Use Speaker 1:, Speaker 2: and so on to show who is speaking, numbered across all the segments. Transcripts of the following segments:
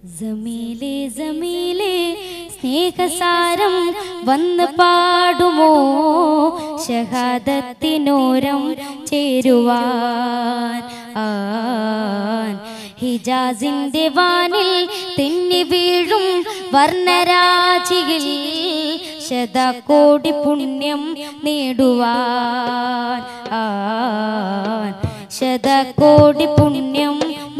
Speaker 1: ജമീലെ ജമീലെ സ്നേഹസാരം വന്ന് പാടുമോ ഷഹാദത്തിനോരം ചേരുവാൻ ആൻ ഹിജാസിന്റെ വാനിൽ തെന്നി വീഴും വർണ്ണരാജിയിൽ ശതകോടി പുണ്യം നേടുവാൻ ആൻ ശതകോടി പുണ്യം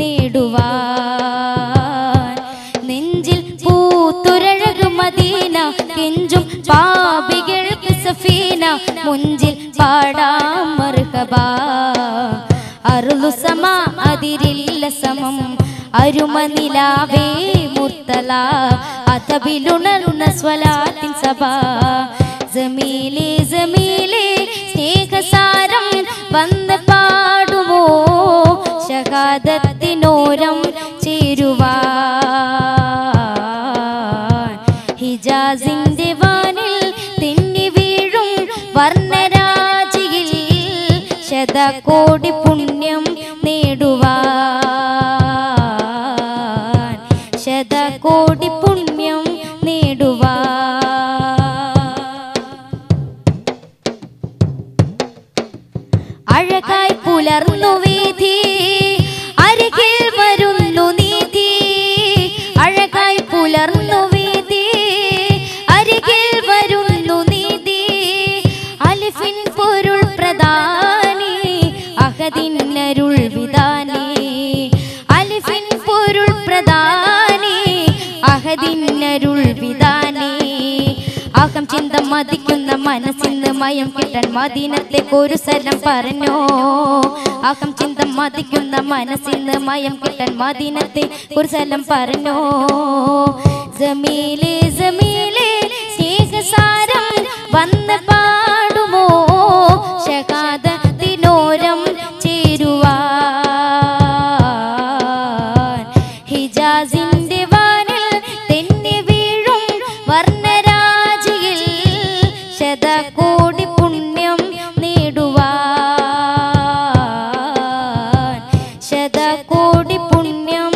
Speaker 1: നേടുവാൻ നെഞ്ചിൽ പൂത്തുരഴകു മദീന കെഞ്ചും പാപികൾക്ക് സഫീന മുഞ്ചിൽ പാടാം മർഹബാ അറുളു സമ അതിരില്ല സമം അരുമനിലാവേ മുർത്തല അതബിലുണരുന്ന സ്വലാത്തിൻ സഭ ജമീലെ ജമീലെ സ്നേഹസാരം വന്ന് പാടുമോ ഷഹാദത്തിനോരം ചേരുവാൻ ഹിജാസിന്റെ വാനിൽ തെന്നി വീഴും വർണ്ണരാജിയിൽ ശതകോടി പുണ്യം നേടുവാൻ ശതകോടി പുണ്യം നേടുവാൻ അഴകായി പുലർന്നു വീതി അരികിൽ വരുന്നു നീതി അഴകായി പുലർന്നു വീതി അരികിൽ വരുന്നു നീതി അലിഫിൻ പൊരുൾ പ്രധാനി അഹദിന്നരുൾ വിധാനി അലിഫിൻ പൊരുൾ പ്രധാനി അഹദിന്നരുൾ വിധാനി അകം ചിന്ത മതിക്കുന്ന മനസ്സിന്ന് മയം കിട്ടാൻ മദീനത്തേക്ക് ഒരു സ്ഥലം പറഞ്ഞോ അകം ചിന്ത മതിക്കുന്ന മനസ്സിന്ന് മയം കിട്ടാൻ മദീനത്തെ ഒരു സ്ഥലം പറഞ്ഞോ ജമീലെ ജമീലെ സ്നേഹസാരം വന്ന് പാടുമോ ഷഹാദത്തിനോരം ചേരുവാൻ ഹിജാസിന്റെ വാനിൽ തെന്നി വീഴും വർണ്ണരാജിയിൽ ശതകോടി പുണ്യം നേടുവാൻ ശതകോടി പുണ്യം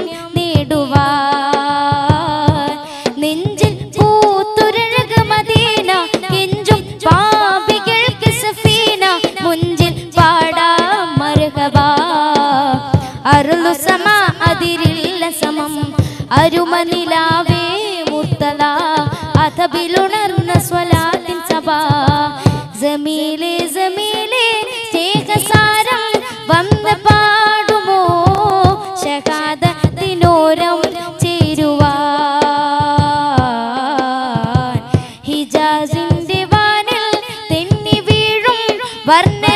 Speaker 1: നേടുവാൻ നെഞ്ചിൽ പൂത്തുരഴക മദീന കെഞ്ചും പാപികൾക്ക് സഫീന മുഞ്ചിൽ പാടാം മർഹബാ അരുളു സമ അതിരില്ല സമം അരുമനിലാവേ മുർത്തല അതബിലുണർന്ന സ്വലാത്തിൻ സഭ ജമീലെ ജമീലെ സ്നേഹസാരം വന്ന് പാടുമോ ഷഹാദത്തിനോരം ചേരുവാൻ ഹിജാസിന്റെ വാനിൽ തെന്നി വീഴും വർണ്ണ